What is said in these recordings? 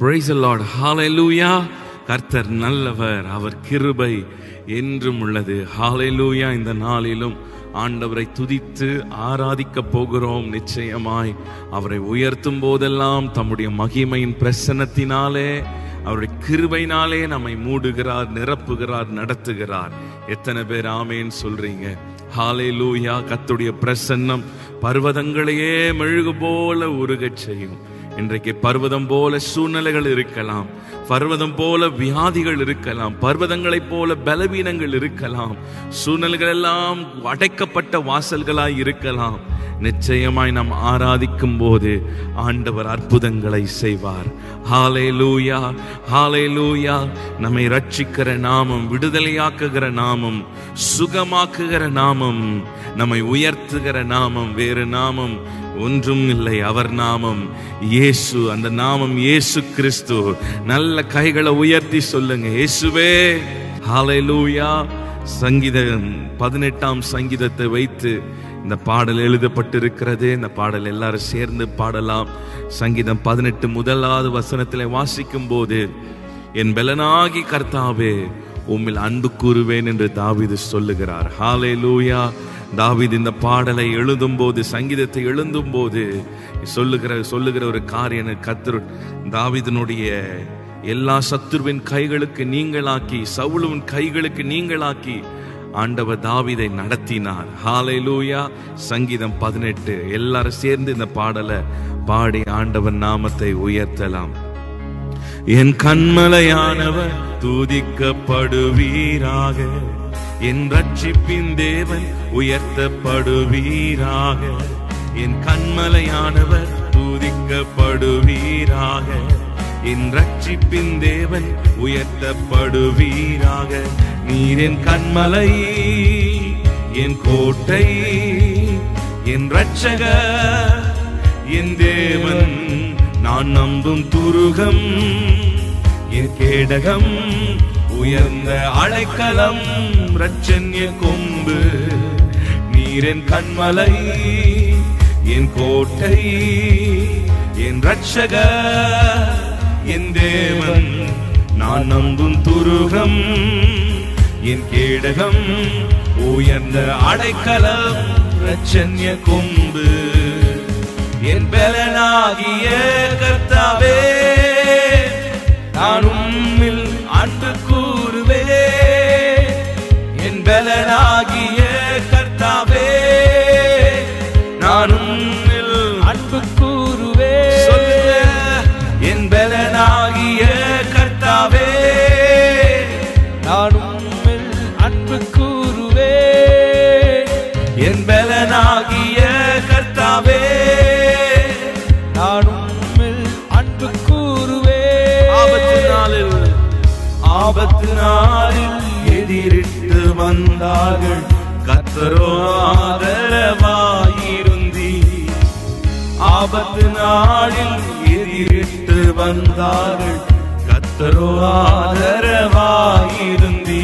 Praise the Lord. Hallelujah. கர்த்தர் நல்லவர் அவர் கிருபை என்றும் உள்ளது ஹalleluya இந்த நாளிலும் ஆண்டவரை துதித்து ஆராதிக்க போகிறோம் நிச்சயமாய் அவரை உயர்த்தும் போதெல்லாம் தம்முடைய மகிமையின் பிரசன்னத்தினாலே அவருடைய கிருபையினாலே நம்மை மூடுகிறார் நிரப்புகிறார் நடத்துகிறார் எத்தனை பேர் ஆமேன்னு சொல்றீங்க ஹalleluya கர்த்தருடைய பிரசன்னம் பர்வதங்களையே மெழுகு போல உருகச் செய்யும் இன்றைக்கு பர்வதம் போல சூழ்நிலைகள் இருக்கலாம் பர்வதம் போல வியாதிகள் இருக்கலாம் பர்வதங்களைப் போல பலவீனங்கள் இருக்கலாம் சூழ்நிலைகள் எல்லாம் அடைக்கப்பட்ட வாசல்களாய் இருக்கலாம் நிச்சயமாய் நாம் ஆராதிக்கும் போது ஆண்டவர் அற்புதங்களை செய்வார் ஹாலே லூயா ஹாலே லூயா நம்மை ரட்சிக்கிற நாமம் விடுதலையாக்குகிற நாமம் சுகமாக்குகிற நாமம் நம்மை உயர்த்துகிற நாமம் வேறு நாமம் ஒன்றும் இல்லை அவர் நாமம் இயேசு அந்த நாமம் இயேசு கிறிஸ்து நல்ல கைகளை உயர்த்தி சொல்லுங்க இயேசுவே ஹalleluya சங்கீதம் பதினெட்டாம் சங்கீதத்தை வைத்து இந்த பாடல் எழுதப்பட்டிருக்கிறது இந்த பாடல் எல்லாரும் சேர்ந்து பாடலாம் சங்கீதம் பதினெட்டு முதலாவது வசனத்திலே வாசிக்கும் போது என் பலனாகி கர்த்தாவே உம்மில் அன்பு கூறுவேன் என்று தாவீது சொல்லுகிறார் ஹாலே லூயா தாவீது இந்த பாடலை எழுதும் போது சங்கீதத்தை எழுதும் போது சொல்லுகிற சொல்லுகிற ஒரு காரியம் கத்தர் தாவீதினுடைய எல்லா சத்துருவின் கைகளுக்கு நீங்களாக்கி சவுலுவின் கைகளுக்கு நீங்களாக்கி ஆண்டவர் தாவீதை நடத்தினார் ஹாலே லூயா சங்கீதம் பதினெட்டு எல்லாரும் சேர்ந்து இந்த பாடலை பாடி ஆண்டவர் நாமத்தை உயர்த்தலாம் என் கண்மலையானவர் துதிக்கப்படுவீராக என் ரட்சிப்பின் தேவன் உயர்த்தப்படுவீராக என் கண்மலையானவர் துதிக்கப்படுவீராக என் ரட்சிப்பின் தேவன் உயர்த்தப்படுவீராக நீர் என் கண்மலை என் கோட்டை என் ரட்சகர் என் தேவன் நான் நம்பும் துருகம் என் கேடகம் உயர்ந்த அடைக்கலம் ரட்சன்ய கொம்பு நீரின் கண்மலை என் கோட்டை என் ரட்சக என் தேவன் நான் நம்பும் துருகம் என் கேடகம் உயர்ந்த அடைக்கலம் ரட்சன்ய கொம்பு என் பலனாகிய கர்த்தாவே நான் உம்மில் அன்பு கூறுவே என் பலனாகிய கர்த்தாவே நான் உம்மில் அன்பு கூறுவே சொல்லுங்க என் பலனாகிய கர்த்தாவே நான் உம்மில் அன்பு கூறுவே என் பலனாகிய கர்த்தாவே நான் உம்மில் அன்பு கூறுவே ஆபத்து நாளில் ஆபத்து நாளில் எதிரிட்டு வந்தார்கள் கத்தரோ ஆதரவாயிருந்தி ஆபத்து நாளில் எதிரிட்டு வந்தார்கள் கத்தரோ ஆதரவாயிருந்தி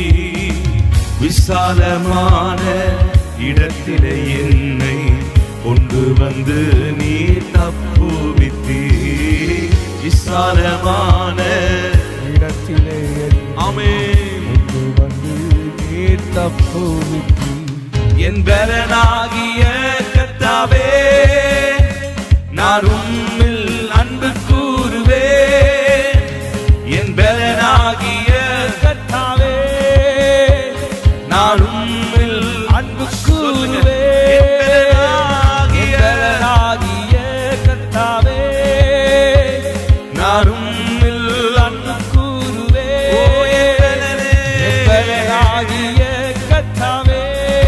விசாலமான இடத்திலே என்னை கொண்டு வந்து நீ தப்புவித்தீ விசாலமான இடத்திலே ஆமென் கொண்டு வந்து நீர் தப்புவித்தீ என் பலனாகிய கர்த்தாவே நான் உம்மில் அன்பு கூறுவே என் பலனாகிய கர்த்தாவே நான் உம்மில் அன்பு சொல்லுங்க. கூறுவே என் பலனாகிய ஆகிய கர்த்தாவே நான் உம்மில் அன்பு கூறுவே ஓ, என் பலனே. ஆகிய கர்த்தாவே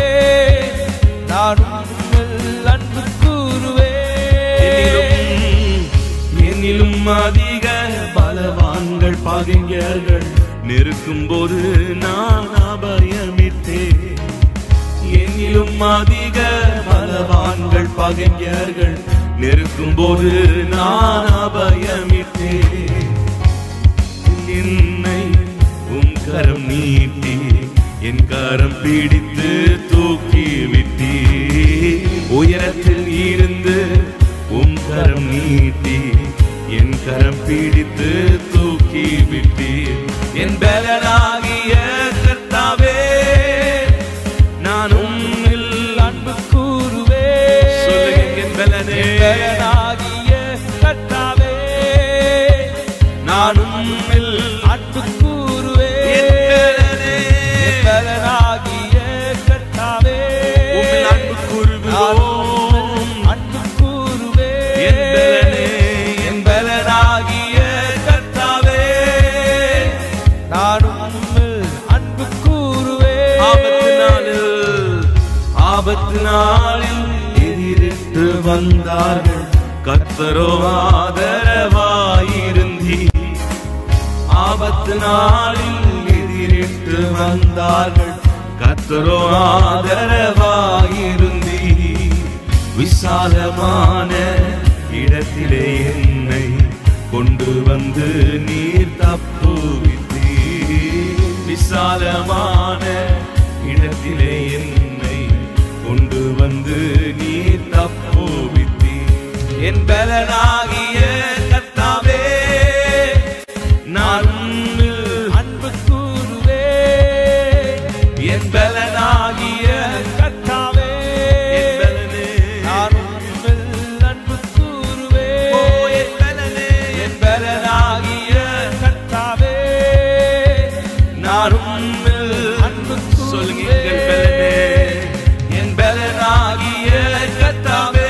நான் உம்மில் அன்பு கூறுவே என்னிலும் என்னிலும் அதிக பலவான்கள் பகைஞர்கள் நெருக்கும் போது நான் அபயமித்தேன் என்னிலும் அதிக பலவான்கள் பகைஞர்கள் நெருக்கும் போது நான் அபயமித்தேன் என்னை உம் கரம் நீட்டி என் கரம் பிடித்து தூக்கி விட்டீ உயரத்தில் இருந்து உம் கரம் நீட்டி என் கரம் பிடித்து தூக்கி விட்டீர் என் பலனாகிய கர்த்தாவே நான் உம்மில் அன்பு கூறுவே சொல்லுங்க என் பலனே பலனாகிய கர்த்தாவே நான் உம்மில் அன்பு கூறுவே என் பலனே பலனாகிய கர்த்தாவே உம்மில் அன்பு கூறுகிறோம் அன்பு கூறுவே என் பலனே என் பலனாகிய கர்த்தாவே நான் உம்மில் அன்பு கூறுவே ஆபத்து நாளில் ஆபத்து நாளில் எதிரிட்டு வந்தார்கள் கத்தரோ ஆதரவாயிருந்தி ஆபத்து நாளில் எதிரிட்டு வந்தார்கள் கத்தரோ ஆதரவாயிருந்தி விசாலமான இடத்திலே என்னை கொண்டு வந்து நீர் தப்புவித்தீர் விசாலமான இடத்திலே என்னை கொண்டு வந்து நீர் தப்புவித்தீர் என் பலனாகிய கர்த்தாவே நான் உம்மில் அன்பு கூறுவே என் பலனாகிய கர்த்தாவே என் பலனே நான் உம்மில் அன்பு கூறுவே ஓ என் பலனே என் பலனாகிய கர்த்தாவே நான் உம்மில் அன்பு சொல்லுங்க எங்கள் பலனே என் பலனாகிய கர்த்தாவே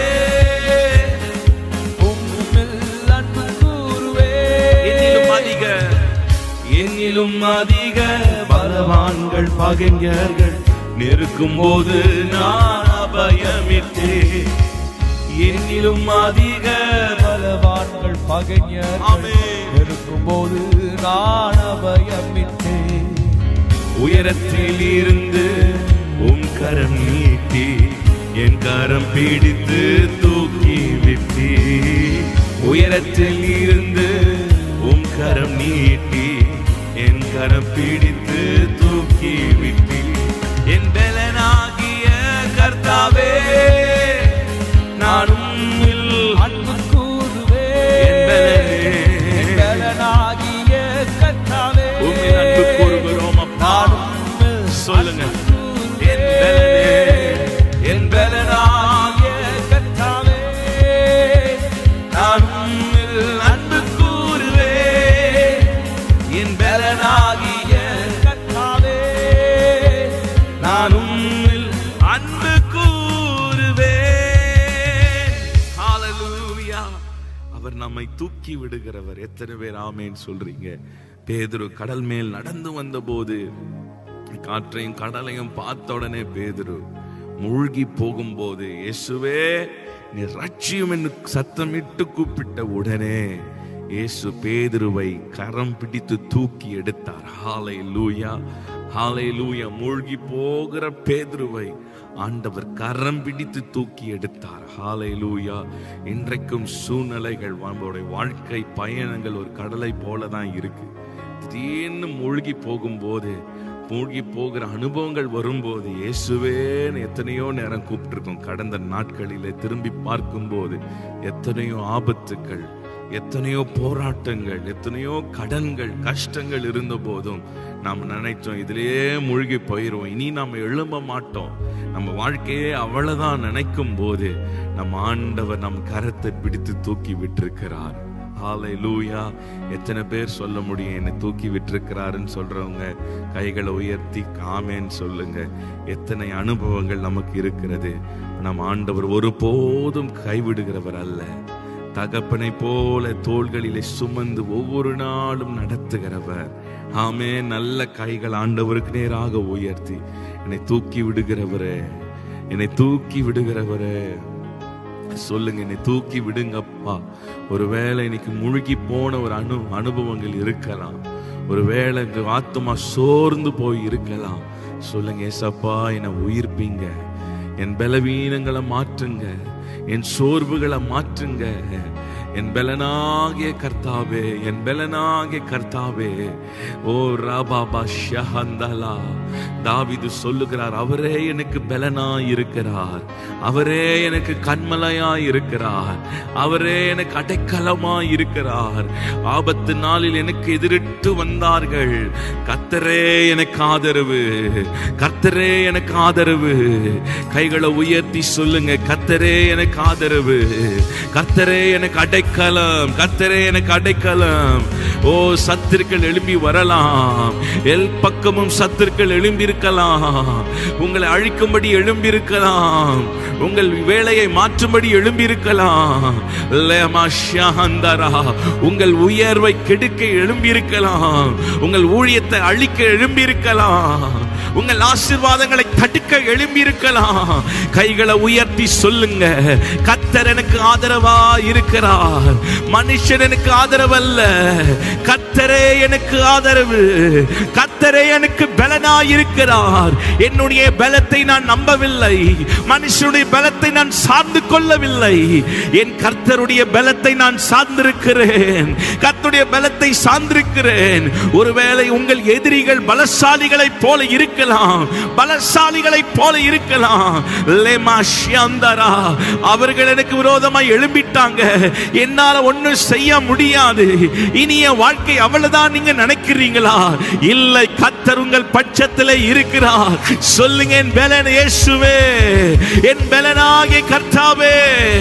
உம்மில் அன்பு கூறுவே என்னிலும் அதிக என்னிலும் அதிக பலவான்கள் பகைஞர்கள் நெருக்கும் போது நான் அபயமிட்டேன் என்னிலும் அதிக பலவான்கள் பகைஞர்கள் ஆமென். இருக்கும்போது நான் அபயமிட்டேன் உயரத்தில் இருந்து உம் கரம் நீட்டி என் கரம் பிடித்து தூக்கி விட்டி உயரத்தில் இருந்து உம் கரம் நீட்டி என் கரம் பிடித்து தூக்கி விட்டி என் பலனாகிய கர்த்தாவே நான் உம்மில் அன்பு கூறுவே என் பலனே. என் பலனாகிய கர்த்தாவே உம்மில் அன்பு கூறுகிறோம் அப்பா. நான் உம்மில் சொல்லுங்க. அன்பு கூறுவே. என் பலனே, என் பலனாகிய கர்த்தாவே நான் உம்மில் அன்பு கூறுவே என் பலனாகிய கர்த்தாவே நான் உம்மில் அன்பு கூறுவே ஹalleluya அவர் நம்மை தூக்கி விடுகிறவர் எத்தனை பேர் ஆமேன்னு சொல்றீங்க பேதுரு கடல் மேல் நடந்து வந்தபோது காற்றையும் கடலையும் பார்த்த உடனே பேதுரு மூழ்கி போகும்போது இயேசுவே நீ ரட்சியும் என்று சத்தமிட்டு கூப்பிட்ட உடனே இயேசு பேதுருவை கரம் பிடித்து தூக்கி எடுத்தார் ஹாலை லூயா ஹாலை லூயா மூழ்கி போகிற பேதுருவை ஆண்டவர் கரம் பிடித்து தூக்கி எடுத்தார் ஹாலை லூயா இன்றைக்கும் சூழ்நிலைகள் நம்மளுடைய வாழ்க்கை பயணங்கள் ஒரு கடலை போல தான் இருக்கு திடீர்னு மூழ்கி போகும்போது மூழ்கி போகிற அனுபவங்கள் வரும்போது இயேசுவேன்னு எத்தனையோ நேரம் கூப்பிட்டுருக்கோம் கடந்த நாட்களிலே திரும்பி பார்க்கும்போது எத்தனையோ ஆபத்துக்கள் எத்தனையோ போராட்டங்கள் எத்தனையோ கடன்கள் கஷ்டங்கள் இருந்த போதும் நாம் நினைச்சோம் இதிலேயே மூழ்கி போயிடுவோம் இனி நாம் எழும்ப மாட்டோம் நம்ம வாழ்க்கையே அவ்வளவுதான் நினைக்கும் போது நம்ம ஆண்டவர் நம் கரத்தை பிடித்து தூக்கி விட்டிருக்கிறார் ஹாலை லூயா எத்தனை பேர் சொல்ல முடியும் என்னை தூக்கி விட்டிருக்கிறாருன்னு சொல்றவங்க கைகளை உயர்த்தி காமேன்னு சொல்லுங்க எத்தனை அனுபவங்கள் நமக்கு இருக்கிறது நம் ஆண்டவர் ஒருபோதும் கைவிடுகிறவர் அல்ல தகப்பனை போல தோள்களிலே சுமந்து ஒவ்வொரு நாளும் நடத்துகிறவர் ஆமே நல்ல கைகள் ஆண்டவருக்கு நேராக உயர்த்தி என்னை தூக்கி விடுகிறவரே என்னை தூக்கி விடுகிறவரே சொல்லுங்க என்னை தூக்கி விடுங்கப்பா ஒருவேளை இன்னைக்கு முழுகி போன ஒரு அனு அனுபவங்கள் இருக்கலாம் ஒருவேளை இந்த ஆத்மா சோர்ந்து போய் இருக்கலாம் சொல்லுங்க ஏசப்பா என்னை உயிர்ப்பீங்க என் பலவீனங்களை மாற்றுங்க என் சோர்வுகளை மாற்றுங்க என் பலனாகிய கர்த்தாவே என் பலனாகிய கர்த்தாவே ஓ ராபாபா ஷஹந்தலா தாவிது சொல்லுகிறார் அவரே எனக்கு பலனாய் இருக்கிறார் அவரே எனக்கு கண்மலையாய் இருக்கிறார் அவரே எனக்கு அடைக்கலமாய் இருக்கிறார் ஆபத்து நாளில் எனக்கு எதிரிட்டு வந்தார்கள் கர்த்தரே எனக்கு ஆதரவு கர்த்தரே எனக்கு ஆதரவு கைகளை உயர்த்தி சொல்லுங்க கர்த்தரே எனக்கு ஆதரவு கர்த்தரே எனக்கு அடைக்கலம் கர்த்தரே எனக்கு அடைக்கலம் ஓ சத்துருக்கள் எழும்பி வரலாம் எல் பக்கமும் சத்துருக்கள் எழும்பி இருக்கலாம் உங்களை அழிக்கும்படி எழும்பி இருக்கலாம் உங்கள் வேலையை மாற்றும்படி எழும்பி இருக்கலாம் லேமா ஷாந்தரா. உங்கள் உயர்வை கெடுக்க எழும்பி இருக்கலாம் உங்கள் ஊழியத்தை அழிக்க எழும்பி இருக்கலாம் உங்கள் ஆசீர்வாதங்களை தடுக்க எழும்பி இருக்கலாம் கைகளை உயர்த்தி சொல்லுங்க கத்தர் எனக்கு ஆதரவா இருக்கிறார் மனுஷன் எனக்கு ஆதரவல்ல கத்தரே எனக்கு ஆதரவு கத்தரே எனக்கு பலனா இருக்கிறார் என்னுடைய பலத்தை நான் நம்பவில்லை மனுஷனுடைய பலத்தை நான் சார்ந்து கொள்ளவில்லை என் கர்த்தருடைய பலத்தை நான் சார்ந்திருக்கிறேன் கர்த்தருடைய பலத்தை சார்ந்திருக்கிறேன் ஒருவேளை உங்கள் எதிரிகள் பலசாலிகளைப் போல இருக்கலாம் பலசாலிகளைப் போல இருக்கலாம் லேமா ஷியாந்தரா. அவர்கள் எனக்கு விரோதமாய் எழும்பிட்டாங்க என்னால ஒண்ணும் செய்ய முடியாது இனிய வாழ்க்கை அவ்வளவுதான் நீங்க நினைக்கிறீங்களா இல்லை கத்தர் உங்கள் பட்சத்திலே இருக்கிறார் சொல்லுங்க என் பலன் இயேசுவே என் பலனாகிய கர்த்தாவே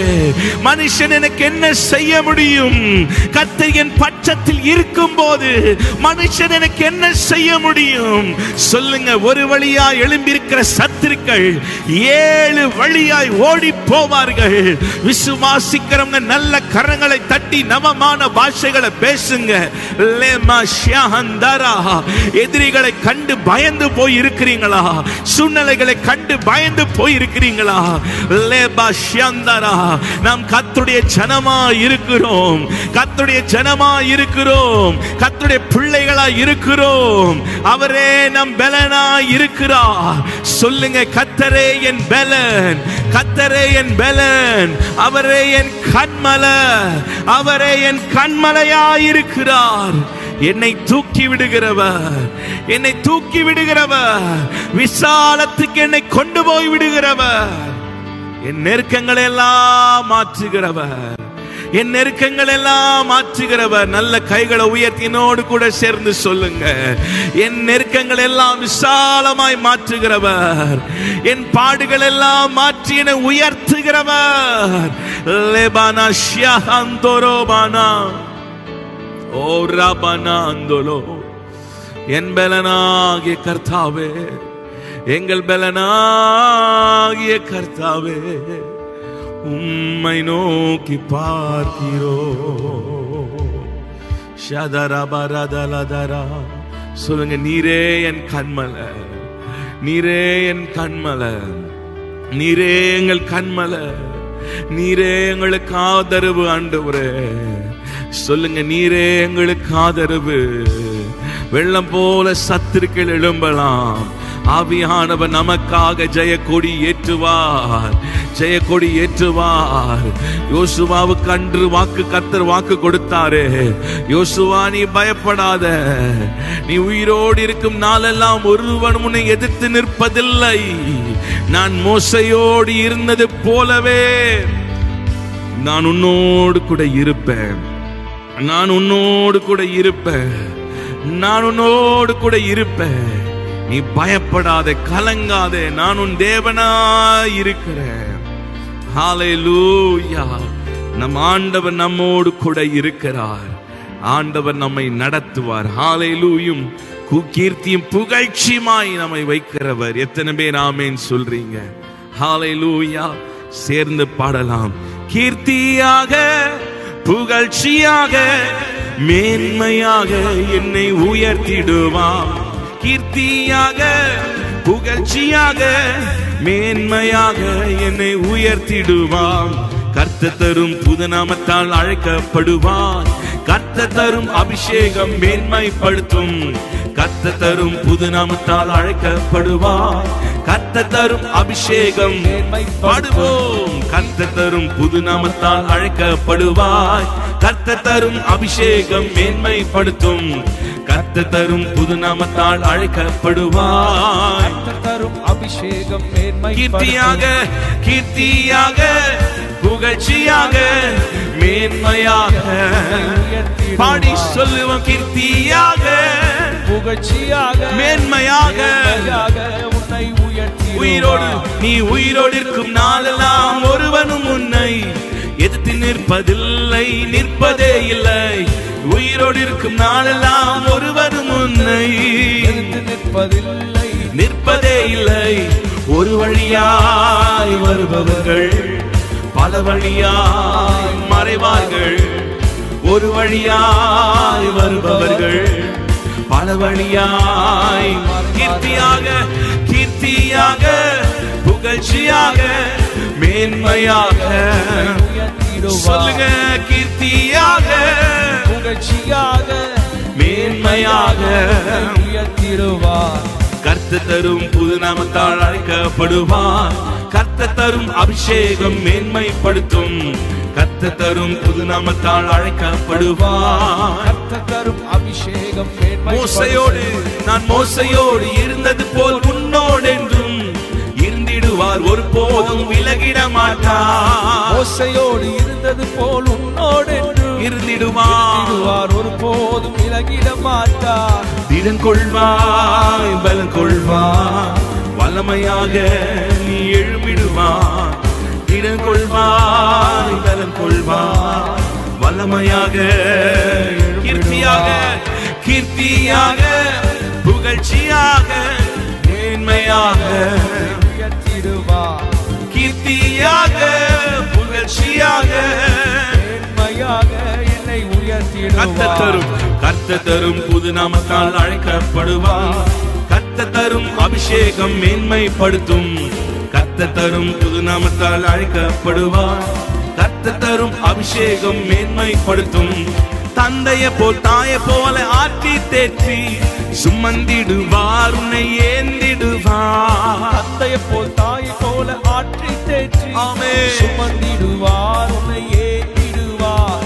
மனுஷன் எனக்கு என்ன செய்ய முடியும் கர்த்தர் என் பட்சத்தில் இருக்கும் போது மனுஷன் எனக்கு என்ன செய்ய முடியும் சொல்லுங்க ஒரு வழியா எழும்பியிருக்கிற சத்துருக்கள் ஏழு வழியாய் ஓடி போவார்கள் விசுவாசிக்கிறவங்க நல்ல கரங்களை தட்டி நவமான பாஷைகளை பேசுங்க லேமா ஷியாந்தரா. எதிரிகளை கண்டு பயந்து போய் இருக்கிறீங்களா சூழ்நிலைகளை கண்டு பயந்து போய் இருக்கிறீங்களா லேபா ஷியாந்தரா. நாம் கத்துடைய ஜனமா இருக்கிறோம் கத்துடைய ஜனமா இருக்கிறோம் கத்துடைய பிள்ளைகளா இருக்கிறோம் அவரே நம் பலனா இருக்கிறார் சொல்லுங்க கத்தரே என் பலன் கத்தரே என் பலன் அவரே என் கண்மல அவரே என் கண்மலையா இருக்கிறார் என்னை தூக்கி விடுகிறவர் என்னை தூக்கி விடுகிறவர் விசாலத்துக்கு என்னை கொண்டு போய் விடுகிறவர் என் நெருக்கங்களை எல்லாம் மாற்றுகிறவர் என் நெருக்கங்கள் எல்லாம் மாற்றுகிறவர் நல்ல கைகளை உயர்த்தினோடு கூட சேர்ந்து சொல்லுங்க என் நெருக்கங்கள் எல்லாம் விசாலமாய் மாற்றுகிறவர் என் பாடுகள் எல்லாம் மாற்றி என்னை உயர்த்துகிறவர் லெபானா ஷியாந்தோரோபானா ஓ ரபனா அந்தோலோ என் பலனாகிய கர்த்தாவே எங்கள் பலனாகிய கர்த்தாவே உம்மை நோக்கி பார்க்கிறோ ஷதரபரதலதரா சொல்லுங்க நீரே என் கண்மல நீரே என் கண்மல நீரே எங்கள் கண்மல நீரே எங்களுக்கு ஆதரவு ஆண்டவரே சொல்லுங்க நீரே எங்களுக்கு ஆதரவு வெள்ளம் போல சத்துருக்கள் எழும்பலாம் ஆவியானவர் நமக்காக ஜெயக்கொடி ஏற்றுவார் ஜெயக்கொடி ஏற்றுவார் யோசுவாவுக்கு அன்று வாக்கு கர்த்தர் வாக்கு கொடுத்தாரு யோசுவா நீ பயப்படாத நீ உயிரோடு இருக்கும் நாளெல்லாம் ஒருவன் உன்னை எதிர்த்து நிற்பதில்லை நான் மோசையோடு இருந்தது போலவே நான் உன்னோடு கூட இருப்பேன் நான் உன்னோடு கூட இருப்பேன் நான் உன்னோடு கூட இருப்பேன் நீ பயப்படாதே கலங்காதே நான் உன் தேவனாய் இருக்கிறேன் ஹalleluya நம் ஆண்டவர் நம்மோடு கூட இருக்கிறார் ஆண்டவர் நம்மை நடத்துவார் ஹalleluya கீர்த்தியும் புகழ்ச்சியுமாய் நம்மை வைக்கிறவர் எத்தனை பேர் ஆமேன் சொல்றீங்க ஹalleluya சேர்ந்து பாடலாம் கீர்த்தியாக புகழ்ச்சியாக மேன்மையாக என்னை உயர்த்திடுவான் கீர்த்தியாக புகழ்ச்சியாக மேன்மையாக என்னை உயர்த்திடுவான் கர்த்த தரும் புதுநாமத்தால் அழைக்கப்படுவான் கர்த்த தரும் அபிஷேகம் மேன்மைப்படுத்தும் கர்த்த தரும் புதுநாமத்தால் அழைக்கப்படுவான் கத்த தரும் அபிஷேகம் பாடுவோம் கத்த தரும் புது நாமத்தால் அழைக்கப்படுவாய் கத்த தரும் அபிஷேகம் மேன்மைப்படுத்தும் கத்த தரும் புது நாமத்தால் அழைக்கப்படுவாய் கர்த்தர் தரும் அபிஷேகம் மேன்மை கீர்த்தியாக கீர்த்தியாக புகழ்ச்சியாக மேன்மையாக பாடி சொல்லுவோம் கீர்த்தியாக புகழ்ச்சியாக மேன்மையாக மேன்மையாக உன்னை உயர்த்தி உயிரோடு நீ உயிரோடு இருக்கும் நாளெல்லாம் ஒருவனும் உன்னை எதிர்த்து நிற்பதில்லை நிற்பதே இல்லை உயிரோடு இருக்கும் நாளெல்லாம் ஒருவனும் உன்னை எதிர்த்து நிற்பதில்லை நிற்பதே இல்லை ஒரு வழியாய் வருபவர்கள் பல வழியாய் மறைவார்கள் ஒரு வழியாய் வருபவர்கள் பல வழியாய் கீர்த்தியாக கீர்த்தியாக புகழ்ச்சியாக மேன்மையாக உயர்த்திடுவார் சொல்லுங்க கீர்த்தியாக புகழ்ச்சியாக மேன்மையாக உயர்த்திடுவார் கர்த்த தரும் புது நாமத்தால் அழைக்கப்படுவார் கர்த்த தரும் அபிஷேகம் மேன்மைப்படுத்தும் கர்த்த தரும் புது நாமத்தால் அழைக்கப்படுவார் கர்த்தர் தரும் அபிஷேகம் மேன்மை மோசையோடு நான் மோசையோடு இருந்தது போல் உன்னோடு என்றும் இருந்திடுவார் ஒருபோதும் விலகிட மாட்டார் மோசையோடு இருந்தது போல் உன்னோடு என்று இருந்திடுவார் இருந்திடுவார் ஒரு போதும் விலகிட மாட்டார் திடன் கொள்வாய் பலன் கொள்வாய் வல்லமையாக நீ எழும்பிடுவாய் திடன் கொள்வாய் பலன் கொள்வாய் வல்லமையாக கீர்த்தியாக கீர்த்தியாக புகழ்ச்சியாக மேன்மையாக உயர்த்திடுவார் கீர்த்தியாக புகழ்ச்சியாக மேன்மையாக என்னை கத்த உயர்த்திடுவார் தரும் கத்த தரும் புது நாமத்தால் அழைக்கப்படுவார் கத்த தரும் அபிஷேகம் மேன்மைப்படுத்தும் கத்த தரும் புது நாமத்தால் அழைக்கப்படுவார் கத்த தரும் அபிஷேகம் மேன்மைப்படுத்தும் தந்தைய போல் தாய போல ஆற்றி தேற்றி சுமந்திடுவார் உன்னை ஏந்திடுவார் தந்தையை போல் தாயை போல ஆற்றி தேற்றி ஆமென். சுமந்திடுவார் உன்னை ஏற்றிடுவார்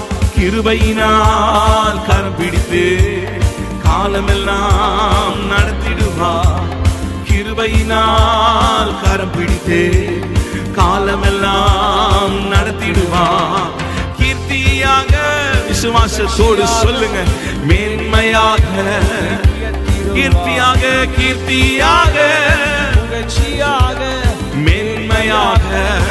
கிருபையினால் கரம் பிடித்து காலமெல்லாம் நடத்திடுவார் கிருபையினால் கரம் பிடித்து காலமெல்லாம் நடத்திடுவார் கீர்த்தியாக விசுவாசத்தோடு சொல்லுங்க மேன்மையாக கீர்த்தியாக கீர்த்தியாக புகழ்ச்சியாக மேன்மையாக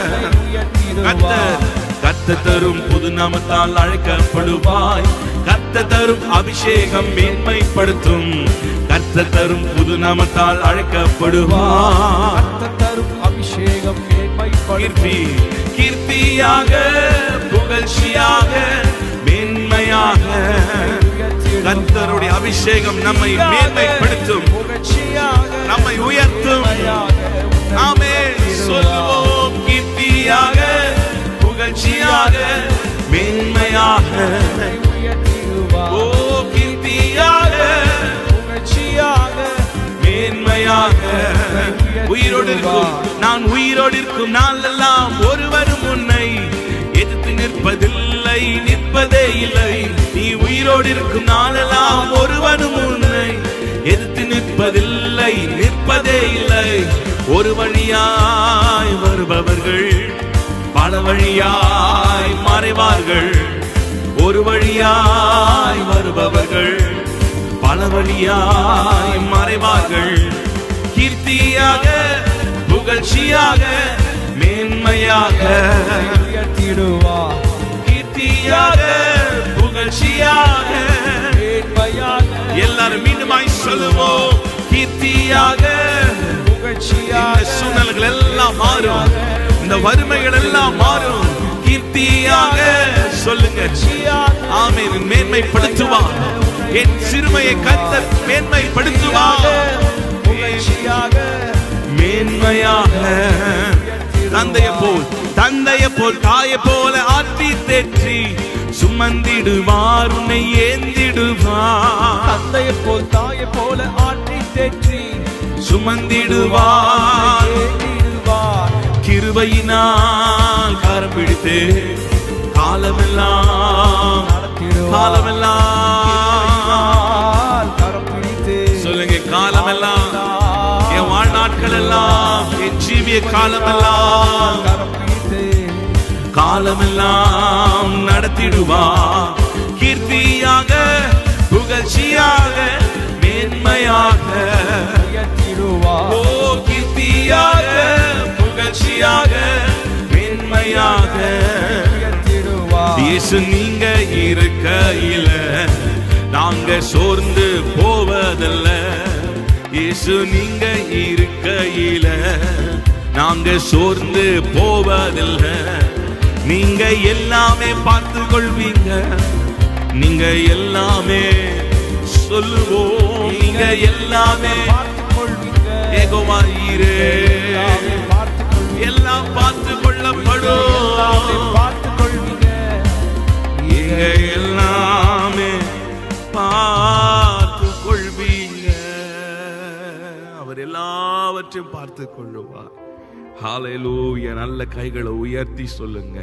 கத்த உயர்த்திடுவார் கத்த தரும் புது நாமத்தால் அழைக்கப்படுவாய் கத்த தரும் அபிஷேகம் மேன்மைப்படுத்தும் கத்த தரும் புது நாமத்தால் அழைக்கப்படுவாய் கர்த்தர் தரும் அபிஷேகம் கீர்த்தி மேன்மைப்படுத்தி கீர்த்தியாக புகழ்ச்சியாக மேன்மையாக கர்த்தருடைய அபிஷேகம் நம்மை மேன்மைப்படுத்தும் புகழ்ச்சியாக நம்மை உயர்த்தும் ஆமே சொல்லுவோம் கீர்த்தியாக புகழ்ச்சியாக மேன்மையாக ஓ கீர்த்தியாக மேன்மையாக உயிரோடு இருக்கும் நான் உயிரோடு இருக்கும் நாளெல்லாம் ஒருவரும் உன்னை எதிர்த்து நிற்பதில்லை நிற்பதே இல்லை நீ உயிரோடு இருக்கும் நாளெல்லாம் ஒருவரும் உன்னை எதிர்த்து நிற்பதில்லை நிற்பதே இல்லை ஒரு வழியாய் வருபவர்கள் பல வழியாய் மறைவார்கள் ஒரு வழியாய் வருபவர்கள் பல வழியாய் மறைவார்கள் கீர்த்தியாக புகழ்ச்சியாக மேன்மையாக கீர்த்தியாக புகழ்ச்சியாக எல்லாரும் மீண்டுமாய் சொல்லுவோம் கீர்த்தியாக இந்த சூழ்நிலைகள் எல்லாம் மாறும் இந்த வறுமைகள் எல்லாம் மாறும் கீர்த்தியாக சொல்லுங்க ஆமென் மேன்மைப்படுத்துவார் என் சிறுமையை கத்த மேன்மைப்படுத்துவார் மேன்மையாக தந்தைய போல் தந்தைய போல் தாய போல ஆற்றி தேற்றி சுமந்திடுவார் உன்னை ஏந்திடுவார் தந்தையை போல் தாயை போல ஆற்றி தேற்றி சுமந்திடுவார் ஏற்றிடுவார் கிருபையினால் கரம் பிடித்து காலமெல்லாம் நடத்திடுவார் காலமெல்லாம் கரம் பிடித்து சொல்லுங்க காலமெல்லாம் என் வாழ்நாட்கள் எல்லாம் என் ஜீவிய காலமெல்லாம் கரம் பிடித்து காலமெல்லாம் நடத்திடுவா கீர்த்தியாக புகழ்ச்சியாக மேன்மையாக உயர்த்திடுவார் ஓ கீர்த்தியாக புகழ்ச்சியாக மேன்மையாக உயர்த்திடுவார் இயேசு நீங்க இருக்கையில நாங்க சோர்ந்து போவதல்ல இயேசு நீங்க இருக்கையில நாங்க சோர்ந்து போவதில்ல நீங்க எல்லாமே பார்த்து கொள்வீங்க நீங்க எல்லாமே சொல்லுவோம் நீங்க எல்லாமே பார்த்துக் கொள்வீங்க ஏகோமாயிரே எல்லாமே பார்த்துக் கொள்வீங்க எல்லாம் பார்த்து கொள்ளப்படும் எல்லாமே பார்த்துக் கொள்வீங்க நீங்க எல்லாமே பார்த்து கொள்வீங்க அவர் எல்லாவற்றையும் பார்த்து கொள்ளுவார் ஹalleluya நல்ல கைகளை உயர்த்தி சொல்லுங்க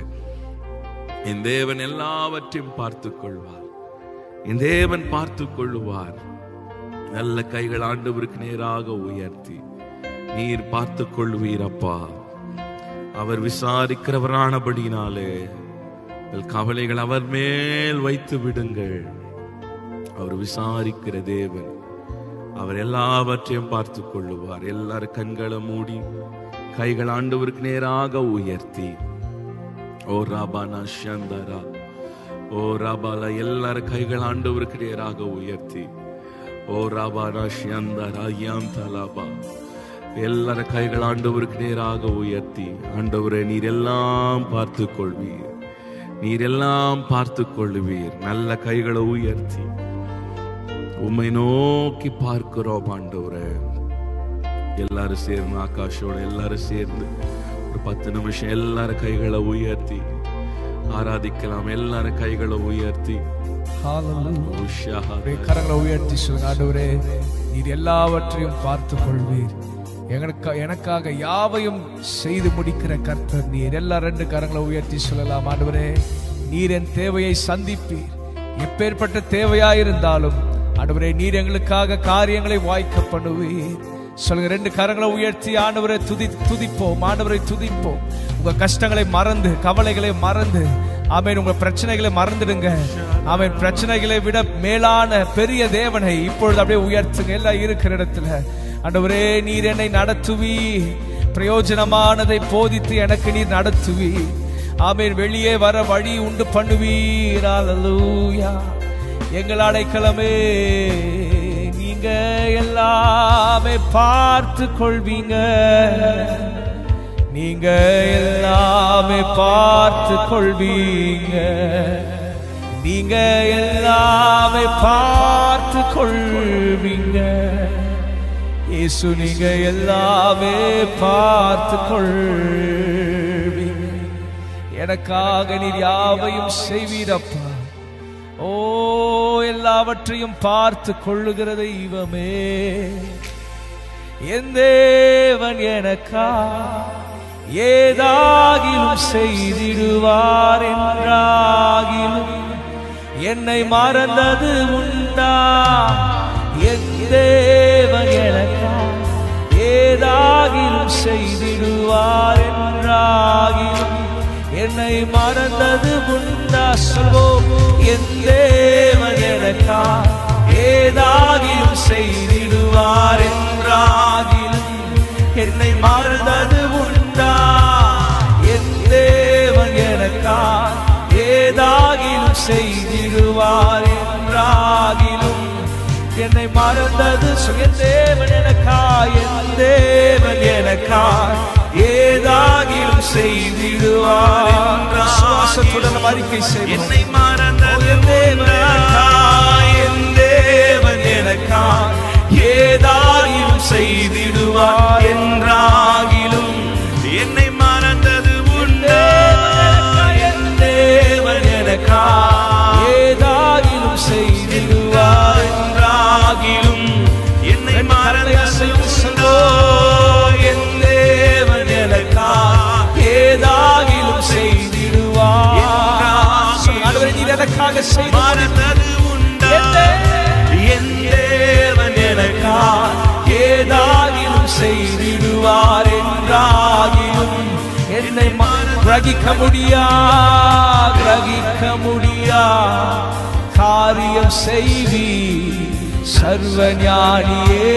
என் தேவன் எல்லாவற்றையும் பார்த்து கொள்வார் என் தேவன் பார்த்து கொள்ளுவார் நல்ல கைகள் ஆண்டவருக்கு நேராக உயர்த்தி நீர் பார்த்து கொள்வீரப்பா அவர் விசாரிக்கிறவரானபடினாலே உங்கள் கவலைகள் அவர் மேல் வைத்து விடுங்கள் அவர் விசாரிக்கிற தேவன் அவர் எல்லாவற்றையும் பார்த்து கொள்ளுவார் எல்லாரும் கண்களை மூடி கைகள் ஆண்டவருக்கு நேராக உயர்த்தி ஓ ராபானா ஷந்தரா ஓ ராபாலா எல்லாரும் கைகள் ஆண்டவருக்கு நேராக உயர்த்தி ஓ ராபானா ஷந்தரா யாம் தலாபா எல்லார கைகள் ஆண்டவருக்கு நேராக உயர்த்தி ஆண்டவரே நீர் எல்லாம் பார்த்து கொள்வீர் நீர் எல்லாம் பார்த்து கொள்வீர் நல்ல கைகளை உயர்த்தி உம்மை நோக்கி பார்க்கிறோம் ஆண்டவரே எல்லாரும் சேர்ந்து ஆகாஷோட எல்லாரும் சேர்ந்து ஒரு பத்து நிமிஷம் எல்லாரும் கைகளை உயர்த்தி ஆராதிக்கலாம் எல்லாரும் கைகளை உயர்த்தி Hallelujah. உஷாஹா. அப்படியே கரங்களை உயர்த்தி சொல்லுங்க ஆண்டவரே நீர் எல்லாவற்றையும் பார்த்து கொள்வீர் எங்களுக்கு எனக்காக யாவையும் செய்து முடிக்கிற கர்த்தர் நீர் எல்லா ரெண்டு கரங்களை உயர்த்தி சொல்லலாம் ஆண்டவரே நீர் என் தேவையை சந்திப்பீர் எப்பேற்பட்ட தேவையாயிருந்தாலும் ஆண்டவரே நீர் எங்களுக்காக காரியங்களை வாய்க்க பண்ணுவீர் சொல்லுங்க ரெண்டு கரங்களை உயர்த்தி ஆண்டவரை துதி துதிப்போம் ஆண்டவரை துதிப்போம் உங்க கஷ்டங்களை மறந்து கவலைகளை மறந்து ஆமென் உங்க பிரச்சனைகளை மறந்துடுங்க ஆமென் பிரச்சனைகளை விட மேலான பெரிய தேவனை இப்பொழுது அப்படியே உயர்த்துங்க எல்லாம் இருக்கிற இடத்துல ஆண்டவரே நீர் என்னை நடத்துவி பிரயோஜனமானதை போதித்து எனக்கு நீர் நடத்துவி ஆமென் வெளியே வர வழி உண்டு பண்ணுவீர் அல்லேலூயா எங்கள் அடைக்கலமே நீங்க எல்லாமே பார்த்து கொள்வீங்க நீங்க எல்லாமே பார்த்து கொள்வீங்க நீங்க எல்லாமே பார்த்து கொள்வீங்க இயேசு நீங்க எல்லாமே பார்த்து கொள்வீங்க எனக்காக நீர் யாவையும் செய்வீரப்பா ஓ எல்லாவற்றையும் பார்த்து கொள்ளுகிற தெய்வமே என் தேவன் எனக்கா ஏதாகிலும் செய்திடுவார் என்றாகிலும் என்னை மறந்தது உண்டா என் தேவன் எனக்கா ஏதாகிலும் செய்திடுவார் என்றாகிலும் என்னை மறந்தது உண்டா சொல்வோம் என் தேவன் எனக்கா ஏதாகிலும் செய்திடுவார் என்றாகிலும் என்னை மறந்தது உண்டா என் தேவன் எனக்கா ஏதாகிலும் செய்திடுவார் என்றாகிலும் என்னை மறந்தது சொல் என் தேவன் எனக்கா என் தேவன் எனக்கா ஏதாகிலும் செய்திடுவார் என்றார் சுவாசத்துடன் நாம் அறிக்கை செய்வோம் என்னை மறந்தது என் தேவன் எனக்கா, என் தேவன் எனக்கா ஏதாகிலும் செய்திடுவார் என்றாகிலும் என்னை மறந்தது உண்டா என் தேவன் எனக்கா ஏதாகிலும் செய்திடுவார் என்றாகிலும் என்னை ரெண்டு கரங்களை மறந்தது அசைத்து உண்டா சொல்வோம். எனக்காக செய்து மறந்தது உண்டா என் தேவன் எனக்கா ஏதாகிலும் செய்திடுவார் என்றாகிலும் என்னை ம- கிரகிக்க முடியா கிரகிக்க முடியா காரியம் செய்வி சர்வ ஞானியே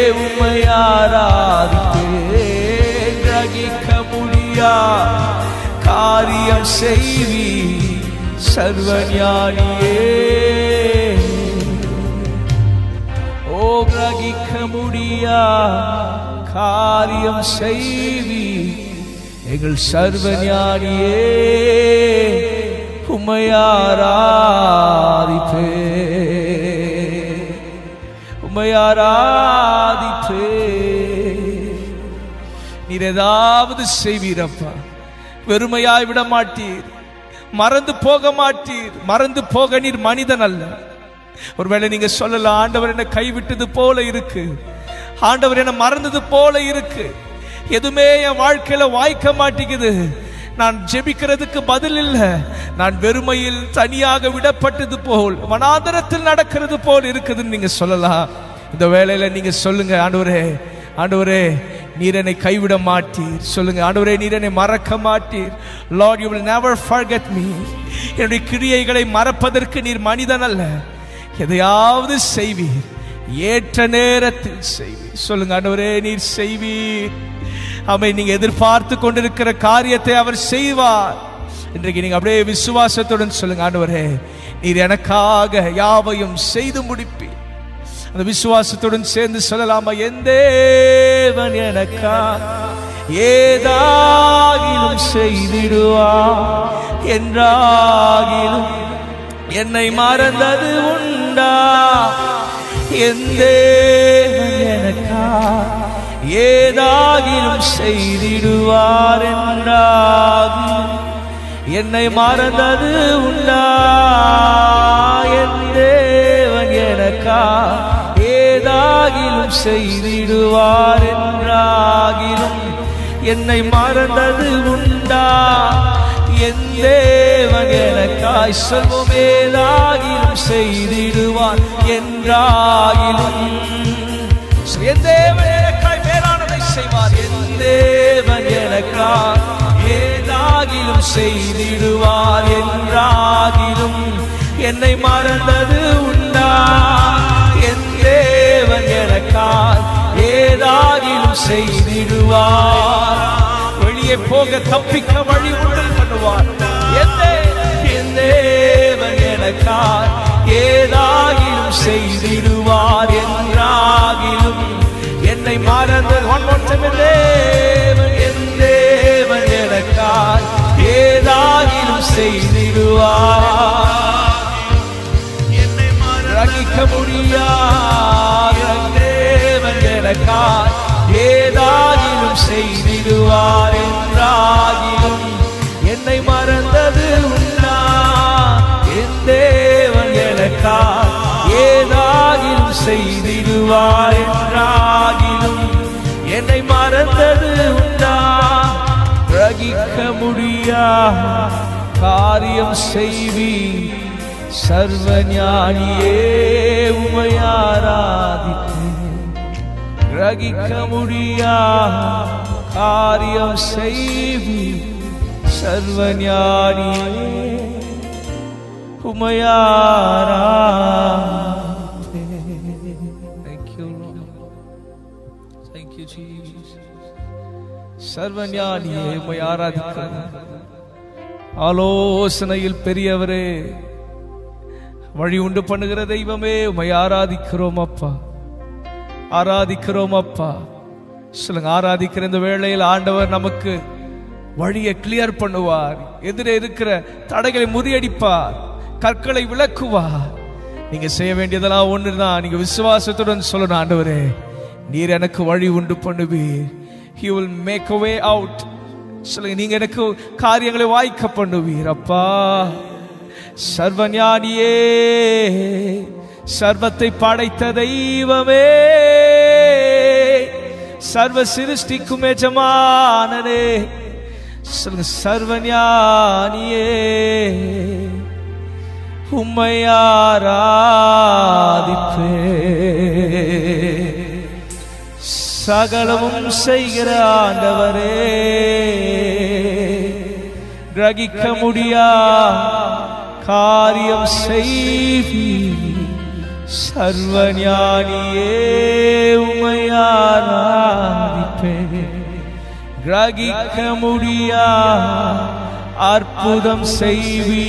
உமையாராதிப்பே கிரகிக்க முடியா காரியம் செய்வி சர்வ ஞானியே ஓ கிரகிக்க முடியா காரியம் செய்வி எங்கள் சர்வ ஞானியே உமையாராதிப்பே உமையாராதிப்பே நீர் ஏதாவது செய்வீரப்பா வெறுமையாய் விட மாட்டீர் மறந்து போக மாட்டீர் மறந்து போக நீர் மனிதன் அல்ல ஒருவேளை நீங்க சொல்லலாம் ஆண்டவர் என்ன கைவிட்டது போல இருக்கு ஆண்டவர் என்ன மறந்தது போல இருக்கு எதுவுமே என் வாழ்க்கையில வாய்க்க மாட்டேங்குது நான் ஜெபிக்கிறதுக்கு பதில் இல்ல நான் வெறுமையில் தனியாக விடப்பட்டது போல் வனாந்தரத்தில் நடக்கிறது போல் இருக்குதுன்னு நீங்க சொல்லலாம் இந்த வேளையில நீங்க சொல்லுங்க ஆண்டவரே ஆண்டவரே நீர் என்னை கைவிட மாட்டீர் சொல்லுங்க ஆண்டவரே நீர் என்னை மறக்க மாட்டீர் lord you will never forget me என்னுடைய கிரியைகளை மறப்பதற்கு நீர் மனிதன் அல்ல எதையாவது செய்வீர் ஏற்ற நேரத்தில் செய்வீர் சொல்லுங்க ஆண்டவரே நீர் செய்வீர் அவை நீங்க எதிர்பார்த்து கொண்டிருக்கிற காரியத்தை அவர் செய்வார் இன்றைக்கு நீங்க அப்படியே விசுவாசத்துடன் சொல்லுங்க ஆண்டவரே நீர் எனக்காக யாவையும் செய்து முடிப்பீர் அந்த விசுவாசத்துடன் சேர்ந்து சொல்லலாமா என் தேவன் எனக்கா ஏதாகிலும் செய்திடுவா என்றாகிலும் என்னை மறந்தது உண்டா என் தேவன் எனக்கா ஏதாகிலும் செய்திடுவார் என்றாகிலும் என்னை மறந்தது உண்டா என் தேவன் எனக்கா ஏதாகிலும் செய்திடுவார் என்றாகிலும் என்னை மறந்தது உண்டா என் தேவன் எனக்காய் சொல்வோம் ஏதாகிலும் செய்திடுவார் என்றாகிலும் என் தேவன் எனக்காய் மேலானதை செய்வார் என் தேவன் எனக்காய் ஏதாகிலும் செய்திடுவார் என்றாகிலும் என்னை மறந்தது உண்டா என் தேவன் எனக்காய் ஏதாகிலும் செய்திடுவார் வெளியே போக தப்பிக்க வழி உண்டு பண்ணுவார் என் தே- என் தேவன் எனக்காய் ஏதாகிலும் செய்திடுவார் என்றாகிலும் என்னை மறந்து ஒன் மட்டும் தேவன் என் தேவன் எனக்காய் ஏதாகிலும் செய்திடுவார் என்னை மறந்த ரகிக்க முடியாத தேவன் எனக்காய் ஏதாகிலும் செய்திடுவார் என்றாகிலும் என்னை மறந்தது உண்டா என் தேவன் எனக்காய் ஏதாகிலும் செய்திடுவார் என்றாகிலும் என்னை மறந்தது உண்டா ரகிக்க முடியா காரியம் செய்வி சர்வ ஞானியே உமையாராதித்தேன் கிரகிக்க முடியா காரியம் செய்வி சர்வ ஞானியே உமையாரா Thank you, Lord. Thank you, Jesus. சர்வ ஞானியே உமை ஆராதிக்கிறோம் ஆலோசனையில் பெரியவரே வழி உண்டு பண்ணுகிற தெய்வமே உமை ஆராதிக்கிறோம் அப்பா ஆராதிக்கிறோம் அப்பா சொல்லுங்க ஆராதிக்கிற இந்த வேளையில் ஆண்டவர் நமக்கு வழியை கிளியர் பண்ணுவார் எதிரே இருக்கிற தடைகளை முறியடிப்பார் கற்களை விளக்குவார் நீங்க செய்ய வேண்டியதெல்லாம் ஒண்ணுதான் நீங்க விசுவாசத்துடன் சொல்லணும் ஆண்டவரே நீர் எனக்கு வழி உண்டு பண்ணுவீர் he will make a way out சொல்லுங்க நீங்க எனக்கு காரியங்களை வாய்க்க பண்ணுவீர் அப்பா சர்வஞானியே சர்வத்தை படைத்த தெய்வமே சர்வ சிருஷ்டிக்கும் எஜமானனே சொல்லுங்க சர்வஞானியே உம்மை ஆராதிப்பே சகலமும் செய்கிற ஆண்டவரே கிரகிக்க முடியா காரியம் செய்வி சர்வஞானியே உமையாராதிப்பே கிரகிக்க முடியா அற்புதம் செய்வி